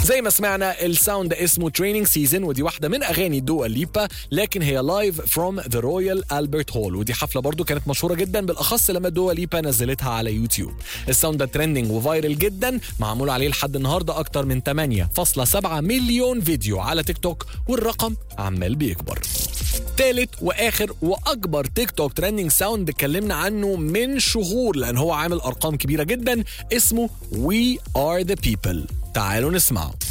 زي ما سمعنا الساوند اسمه تريننج سيزون ودي واحده من اغاني دوا ليبا لكن هي لايف فروم ذا رويال البرت هول ودي حفله برضو كانت مشهوره جدا بالاخص لما دوا ليبا نزلتها على يوتيوب الساوند ده ترندنج وفايرل جدا معمول عليه لحد النهارده اكتر من 8.7 مليون فيديو على تيك توك والرقم عمال بيكبر تالت واخر واكبر تيك توك ترending ساوند اتكلمنا عنه من شهور لان هو عامل ارقام كبيره جدا اسمه We Are The People تعالوا نسمعه